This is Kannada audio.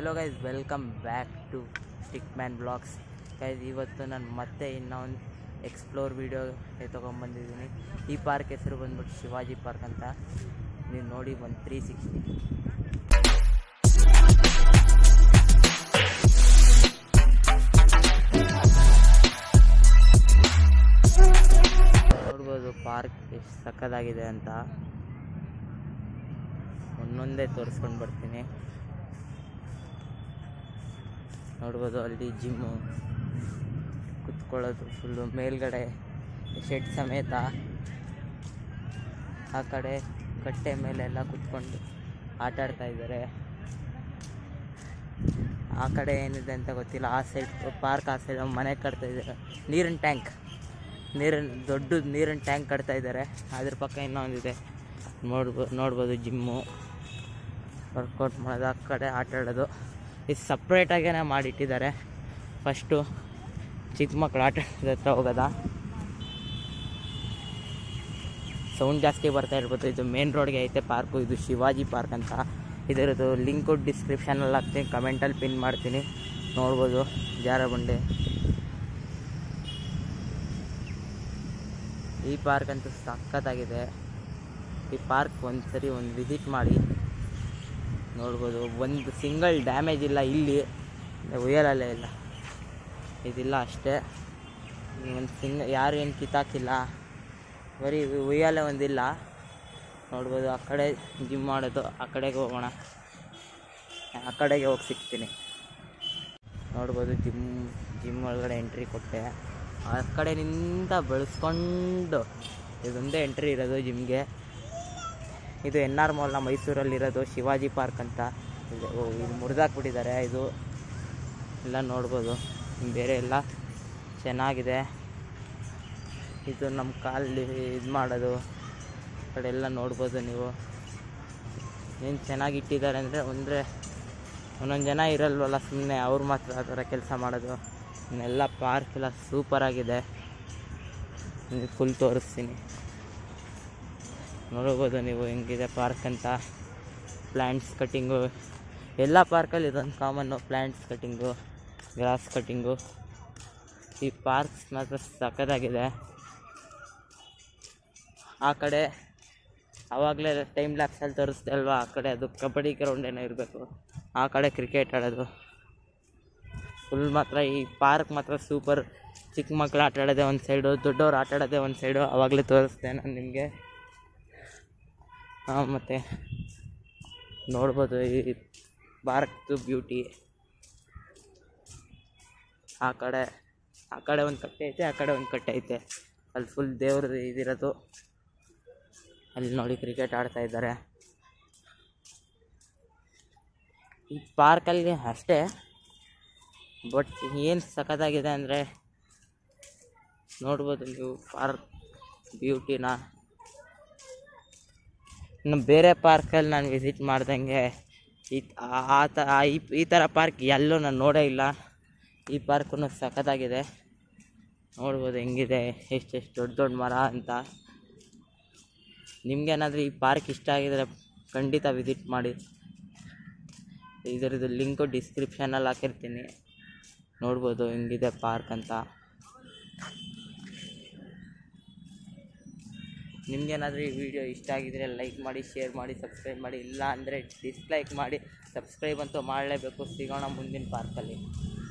hello guys welcome back to stick man blogs guys ಇವತ್ತು ನಾನು ಮತ್ತೆ ಇನ್ನೊಂದು ಎಕ್ಸ್ಪ್ಲೋರ್ ವೀಡಿಯೋ ತೊಗೊಂಬಂದಿದ್ದೀನಿ ಈ ಪಾರ್ಕ್ ಹೆಸರು ಬಂದ್ಬಿಟ್ಟು ಶಿವಾಜಿ ಪಾರ್ಕ್ ಅಂತ ನೀವು ನೋಡಿ ಒಂದು ತ್ರೀ ಸಿಕ್ಸ್ಟಿ ನೋಡ್ಬೋದು ಪಾರ್ಕ್ ಎಷ್ಟು ಸಕ್ಕದಾಗಿದೆ ಅಂತ ಒಂದೊಂದೇ ತೋರಿಸ್ಕೊಂಡು ಬರ್ತೀನಿ ನೋಡ್ಬೋದು ಅಲ್ಲಿ ಜಿಮ್ಮು ಕುತ್ಕೊಳ್ಳೋದು ಫುಲ್ಲು ಮೇಲ್ಗಡೆ ಶೆಡ್ ಸಮೇತ ಆ ಕಡೆ ಕಟ್ಟೆ ಮೇಲೆಲ್ಲ ಕುತ್ಕೊಂಡು ಆಟ ಆಡ್ತಾ ಇದ್ದಾರೆ ಆ ಕಡೆ ಏನಿದೆ ಅಂತ ಗೊತ್ತಿಲ್ಲ ಆ ಸೈಡ್ ಪಾರ್ಕ್ ಆ ಸೈಡ್ ಮನೆ ಕಟ್ತಾ ಇದ್ದಾರೆ ನೀರಿನ ಟ್ಯಾಂಕ್ ನೀರಿನ ದೊಡ್ಡ ನೀರಿನ ಟ್ಯಾಂಕ್ ಕಟ್ತಾ ಇದ್ದಾರೆ ಅದ್ರ ಪಕ್ಕ ಇನ್ನೊಂದಿದೆ ನೋಡ್ಬೋ ನೋಡ್ಬೋದು ಜಿಮ್ಮು ವರ್ಕೌಟ್ ಮಾಡೋದು ಆ ಕಡೆ ಆಟ ಆಡೋದು ಇದು ಸಪ್ರೇಟಾಗೇ ಮಾಡಿಟ್ಟಿದ್ದಾರೆ ಫಸ್ಟು ಚಿಕ್ಕ ಮಕ್ಳು ಆಟ ಆಡೋದ್ ಹತ್ರ ಹೋಗೋದ ಸೌಂಡ್ ಜಾಸ್ತಿ ಬರ್ತಾ ಇರ್ಬೋದು ಇದು ಮೇನ್ ರೋಡ್ಗೆ ಐತೆ ಪಾರ್ಕು ಇದು ಶಿವಾಜಿ ಪಾರ್ಕ್ ಅಂತ ಇದರದ್ದು ಲಿಂಕು ಡಿಸ್ಕ್ರಿಪ್ಷನಲ್ಲಿ ಹಾಕ್ತೀನಿ ಕಮೆಂಟಲ್ಲಿ ಪಿನ್ ಮಾಡ್ತೀನಿ ನೋಡ್ಬೋದು ಜಾರಬಂಡೆ ಈ ಪಾರ್ಕ್ ಅಂತೂ ಸಖತ್ತಾಗಿದೆ ಈ ಪಾರ್ಕ್ ಒಂದು ಸರಿ ಒಂದು ವಿಸಿಟ್ ಮಾಡಿ ನೋಡ್ಬೋದು ಒಂದು ಸಿಂಗಲ್ ಡ್ಯಾಮೇಜ್ ಇಲ್ಲ ಇಲ್ಲಿ ಉಯ್ಯಲಲ್ಲೇ ಇಲ್ಲ ಇದಿಲ್ಲ ಅಷ್ಟೇ ಒಂದು ಸಿಂಗ್ ಯಾರು ಏನು ಕಿತ್ತಾಕಿಲ್ಲ ಬರೀ ಉಯ್ಯಾಲೆ ಒಂದಿಲ್ಲ ನೋಡ್ಬೋದು ಆ ಕಡೆ ಜಿಮ್ ಮಾಡೋದು ಆ ಕಡೆಗೆ ಹೋಗೋಣ ಆ ಕಡೆಗೆ ಹೋಗಿ ಸಿಗ್ತೀನಿ ನೋಡ್ಬೋದು ಜಿಮ್ ಜಿಮ್ ಒಳಗಡೆ ಎಂಟ್ರಿ ಕೊಟ್ಟೆ ಆ ಕಡೆನಿಂದ ಬೆಳೆಸ್ಕೊಂಡು ಇದೊಂದೇ ಎಂಟ್ರಿ ಇರೋದು ಜಿಮ್ಗೆ ಇದು ಎನ್ ಆರ್ ಮಾಲ್ನ ಮೈಸೂರಲ್ಲಿರೋದು ಶಿವಾಜಿ ಪಾರ್ಕ್ ಅಂತ ಇದು ಓ, ಇದು ಮುರಿದಾಕ್ಬಿಟ್ಟಿದ್ದಾರೆ ಇದು ಎಲ್ಲ ನೋಡ್ಬೋದು ಬೇರೆ ಎಲ್ಲ ಚೆನ್ನಾಗಿದೆ ಇದು ನಮ್ಮ ಕಾಲಲ್ಲಿ ಇದು ಮಾಡೋದು ಆ ಕಡೆ ಎಲ್ಲ ನೋಡ್ಬೋದು ನೀವು ಏನು ಚೆನ್ನಾಗಿ ಇಟ್ಟಿದ್ದಾರೆ ಅಂದರೆ ಅಂದರೆ ಒಂದೊಂದು ಜನ ಇರಲ್ವಲ್ಲ ಸುಮ್ಮನೆ ಅವ್ರು ಮಾತ್ರ ಆ ಥರ ಕೆಲಸ ಮಾಡೋದು ಇನ್ನೆಲ್ಲ ಪಾರ್ಕ್ ಎಲ್ಲ ಸೂಪರಾಗಿದೆ ಫುಲ್ ತೋರಿಸ್ತೀನಿ ನೋಡ್ಬೋದು ನೀವು ಹೆಂಗಿದೆ ಪಾರ್ಕ್ ಅಂತ ಪ್ಲ್ಯಾಂಟ್ಸ್ ಕಟ್ಟಿಂಗು ಎಲ್ಲ ಪಾರ್ಕಲ್ಲಿ ಇದೊಂದು common plants cutting grass cutting ಈ ಪಾರ್ಕ್ಸ್ ಮಾತ್ರ ಸಖತ್ತಾಗಿದೆ ಆ ಕಡೆ ಆವಾಗಲೇ ಟೈಮ್ ಲ್ಯಾಪ್ಸಲ್ಲಿ ತೋರಿಸ್ದೆ ಅಲ್ವಾ ಆ ಕಡೆ ಅದು ಕಬಡ್ಡಿ ಗ್ರೌಂಡ್ ಏನೋ ಇರಬೇಕು ಆ ಕಡೆ ಕ್ರಿಕೆಟ್ ಆಡೋದು ಫುಲ್ ಮಾತ್ರ ಈ ಪಾರ್ಕ್ ಮಾತ್ರ ಸೂಪರ್ ಚಿಕ್ಕ ಮಕ್ಳು ಆಟ ಆಡೋದೇ ಒಂದು ಸೈಡು ದೊಡ್ಡವ್ರು ಆಟ ಆಡೋದೇ ಒಂದು ಸೈಡು ಆವಾಗಲೇ ತೋರಿಸ್ದೆ ನಾನು ನಿಮಗೆ ಹಾಂ ಮತ್ತು ನೋಡ್ಬೋದು ಈ ಪಾರ್ಕ್ದು ಬ್ಯೂಟಿ ಆ ಕಡೆ ಆ ಕಡೆ ಒಂದು ಕಟ್ಟೆ ಐತೆ ಆ ಕಡೆ ಒಂದು ಕಟ್ಟೆ ಐತೆ ಅಲ್ಲಿ ಫುಲ್ ದೇವ್ರದ್ದು ಇದಿರೋದು ಅಲ್ಲಿ ನೋಡಿ ಕ್ರಿಕೆಟ್ ಆಡ್ತಾ ಇದ್ದಾರೆ ಈ ಪಾರ್ಕಲ್ಲಿ ಅಷ್ಟೇ ಬಟ್ ಏನು ಸಖತ್ತಾಗಿದೆ ಅಂದರೆ ನೋಡ್ಬೋದು ನೀವು ಪಾರ್ಕ್ ಬ್ಯೂಟಿನ ಇನ್ನು ಬೇರೆ ಪಾರ್ಕಲ್ಲಿ ನಾನು ವಿಸಿಟ್ ಮಾಡ್ದಂಗೆ ಈ ಆ- ಆ ತ ಆ- ಈ ಈ ಥರ ಪಾರ್ಕ್ ಎಲ್ಲೂ ನಾನು ನೋಡೇ ಇಲ್ಲ ಈ ಪಾರ್ಕು ಸಖತ್ತಾಗಿದೆ ನೋಡ್ಬೋದು ಹೆಂಗಿದೆ ಎಷ್ಟೆಷ್ಟು ದೊಡ್ಡ ದೊಡ್ಡ ಮರ ಅಂತ ನಿಮ್ಗೇನಾದರೂ ಈ ಪಾರ್ಕ್ ಇಷ್ಟ ಆಗಿದರೆ ಖಂಡಿತ ವಿಸಿಟ್ ಮಾಡಿ ಇದರದ್ದು ಲಿಂಕು ಡಿಸ್ಕ್ರಿಪ್ಷನಲ್ಲಿ ಹಾಕಿರ್ತೀನಿ ನೋಡ್ಬೋದು ಹೆಂಗಿದೆ ಪಾರ್ಕ್ ಅಂತ ನಿಮ್ಗೇನಾದರೂ ಈ ವಿಡಿಯೋ ಇಷ್ಟ ಆಗಿದರೆ ಲೈಕ್ ಮಾಡಿ ಶೇರ್ ಮಾಡಿ ಸಬ್ಸ್ಕ್ರೈಬ್ ಮಾಡಿ ಇಲ್ಲ ಅಂದರೆ ಡಿಸ್ಲೈಕ್ ಮಾಡಿ ಸಬ್ಸ್ಕ್ರೈಬ್ ಅಂತೂ ಮಾಡಲೇಬೇಕು ಸಿಗೋಣ ಮುಂದಿನ ಪಾರ್ಕಲ್ಲಿ